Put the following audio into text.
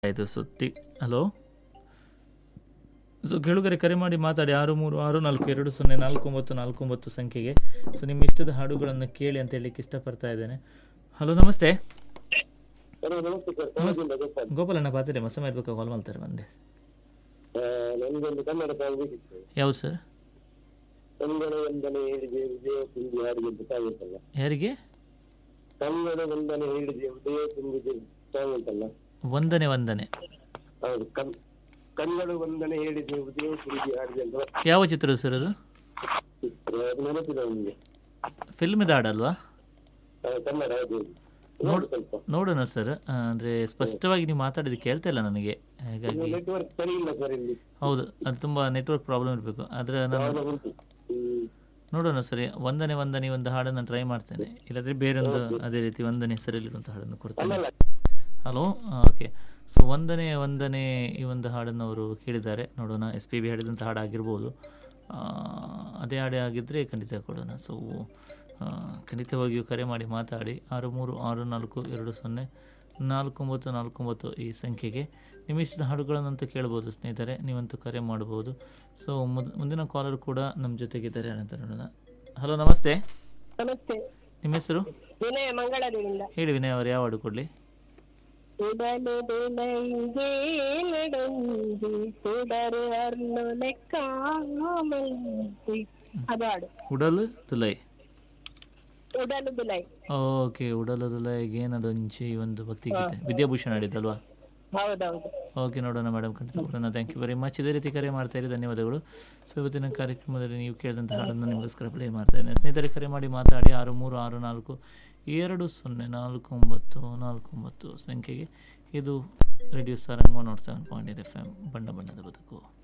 ಆಯಿತು ಸುತ್ತಿ hello so ಕೇಳುಗರೆ ಕರೆ ಮಾಡಿ ಮಾತಾಡಿ ಆರು ಮೂರು ಆರು ನಾಲ್ಕು ಎರಡು ಸೊನ್ನೆ ನಾಲ್ಕು ಒಂಬತ್ತು ನಾಲ್ಕು ಒಂಬತ್ತು ಸಂಖ್ಯೆಗೆ ಸೊ ನಿಮ್ಮ ಇಷ್ಟದ ಹಾಡುಗಳನ್ನು ಕೇಳಿ ಅಂತ ಹೇಳಲಿಕ್ಕೆ ಇಷ್ಟಪಡ್ತಾ ಇದ್ದೇನೆ ಹಲೋ ನಮಸ್ತೆ ಸರ್ ನಮಸ್ತೆ ಸರ್ ಕನ್ನಡದಿಂದ ಗೋಪಾಲ್ ಗೋಪಾಲಣ್ಣ ಪಾತ್ರೆ ಮಸ ಮಾಡ್ಬೇಕು ಕಾಲ್ ಮಾಡ್ತಾರೆ ಬಂದೆ ಆ, ನನ್ಗೊಂದು ಕನ್ನಡ ಸಾಂಗ್ ಬೇಕಿತ್ತು ಯಾವುದು ಸರ್ ಕನ್ನಡ ವಂದನೆ ಹೇಳಿದೆ ಉದಯ ತುಂಬಿ ಹಾಡಿಗೆ ಅಂತ ಸಾಂಗ್ ಉಂಟಲ್ಲ ಯಾರಿಗೆ ಕನ್ನಡ ವಂದನೆ ಹೇಳಿದೆ ಉದಯ ತುಂಬಿದೆ ಸಾಂಗ್ ಉಂಟಲ್ಲ ವಂದನೆ ವಂದನೆ ಹೌದು ಕನ್- ಕನ್ನಡ ವಂದನೆ ಹೇಳಿದೆ ಉದಯ ತುಂಬಿ ಹಾಡಿದೆ ಅಂತ ಯಾವ ಚಿತ್ರ ಸರ್ ಅದು ಚಿತ್ರ ಅದು ನೆನಪಿದೆ ನಿಮಗೆ ಫಿಲ್ಮಿದ ಹಾಡಲ್ವಾ ಕನ್ನಡ ಹೌದು ನೋಡು ಸ್ವಲ್ಪ ನೋಡೋಣ ಸರ್ ಅಂದರೆ ಸ್ಪಷ್ಟವಾಗಿ ನೀವು ಮಾತಾಡಿದ್ದು ಕೇಳ್ತಾ ಇಲ್ಲ ನನಗೆ ಹಾಗಾಗಿ ನೆಟ್ವರ್ಕ್ ಸರಿ ಇಲ್ಲ ಸರ್ ಇಲ್ಲಿ ಹೌದು ಅದು ತುಂಬ ನೆಟ್ವರ್ಕ್ ಪ್ರಾಬ್ಲಮ್ ಇರಬೇಕು ಆದರೆ ನಾನು ಪ್ರಾಬ್ಲಮ್ ಉಂಟು ಹ್ಮ್. ನೋಡೋಣ ಸರಿ ಒಂದನೇ ಒಂದನೇ ಒಂದು ಹಾಡನ್ನು ಟ್ರೈ ಮಾಡ್ತೇನೆ ಇಲ್ಲಾಂದರೆ ಬೇರೊಂದು ಅದೇ ರೀತಿ ಒಂದನೇ ಹೆಸರಲ್ಲಿರುವಂಥ ಹಾಡನ್ನು ಕೊಡ್ತೇನೆ ಅಲ್ಲಲ್ಲ ಹಲೋ ಓಕೆ ಸೊ ಒಂದನೇ ಒಂದನೇ ಈ ಒಂದು ಹಾಡನ್ನು ಅವರು ಕೇಳಿದ್ದಾರೆ ನೋಡೋಣ ಎಸ್ ಪಿ ಬಿ ಹಾಡಿದಂಥ ಹಾಡು ಆಗಿರ್ಬೋದು ಆ, ಅದೇ ಹಾಡೇ ಆಗಿದ್ದರೆ ಖಂಡಿತ ಕೊಡೋಣ ಸೊ ಖಂಡಿತವಾಗಿಯೂ ಕರೆ ಮಾಡಿ ಮಾತಾಡಿ ಆರು ಮೂರು ಆರು ನಾಲ್ಕು ಎರಡು ಸೊನ್ನೆ ನಾಲ್ಕು ಒಂಬತ್ತು ನಾಲ್ಕು ಒಂಬತ್ತು ಈ ಸಂಖ್ಯೆಗೆ ನಿಮ್ಮ ಇಷ್ಟದ ಹಾಡುಗಳನ್ನಂತೂ ಕೇಳ್ಬೋದು ಸ್ನೇಹಿತರೆ ನೀವಂತೂ ಕರೆ ಮಾಡ್ಬೋದು ಸೊ ಮುದ್- ಮುಂದಿನ ಕಾಲರ್ ಕೂಡ ನಮ್ಮ ಜೊತೆಗಿದ್ದಾರೆ ಅಂತ ನೋಡೋಣ ಹಲೋ ನಮಸ್ತೆ ನಮಸ್ತೆ ನಿಮ್ಮ ಹೆಸರು ವಿನಯ ಮಂಗಳದಿಂದ ಹೇಳಿ ವಿನಯ್ ಅವರು ಯಾವ ಹಾಡು ಕೊಡಲಿ ಉಡಲು ದುಲೈಗೆ ನಡುಂದಿ ಸುಡರು ಅರ್ನು ಲೆಕ್ಕ ಮಲ್ದಿ ಅದು ಹಾಡು ಉಡಲು ತುಲೈ ಉಡಲು ದುಲೈ ಓಕೆ ಉಡಲು ತುಲೈಗೆ ಏನದೊಂಚಿ ಒಂದು ಭಕ್ತಿಗೀತೆ ವಿದ್ಯಾಭೂಷಣ ಆಡಿದ್ದಲ್ವಾ ಹೌದೌದು ಓಕೆ ನೋಡೋಣ ಮೇಡಮ್ ಖಂಡಿತ ಕೊಡೋಣ ಥ್ಯಾಂಕ್ ಯು ವೆರಿ ಮಚ್ ಇದೇ ರೀತಿ ಕರೆ ಮಾಡ್ತಾ ಇರಿ ಧನ್ಯವಾದಗಳು ಸೊ ಇವತ್ತಿನ ಕಾರ್ಯಕ್ರಮದಲ್ಲಿ ನೀವು ಕೇಳಿದಂಥ ಹಾಡನ್ನು ನಿಮಗೋಸ್ಕರ ಪ್ಲೇ ಮಾಡ್ತಾ ಇದ್ದೇನೆ ಸ್ನೇಹಿತರೆ ಕರೆ ಮಾಡಿ ಮಾತಾಡಿ ಆರು ಮೂರು ಆರು ನಾಲ್ಕು ಎರಡು ಸೊನ್ನೆ ನಾಲ್ಕು ಒಂಬತ್ತು ನಾಲ್ಕು ಒಂಬತ್ತು ಸಂಖ್ಯೆಗೆ ಇದು radio Sarang one nought seven point eight F M ಬಣ್ಣ ಬಣ್ಣದ ಬದುಕು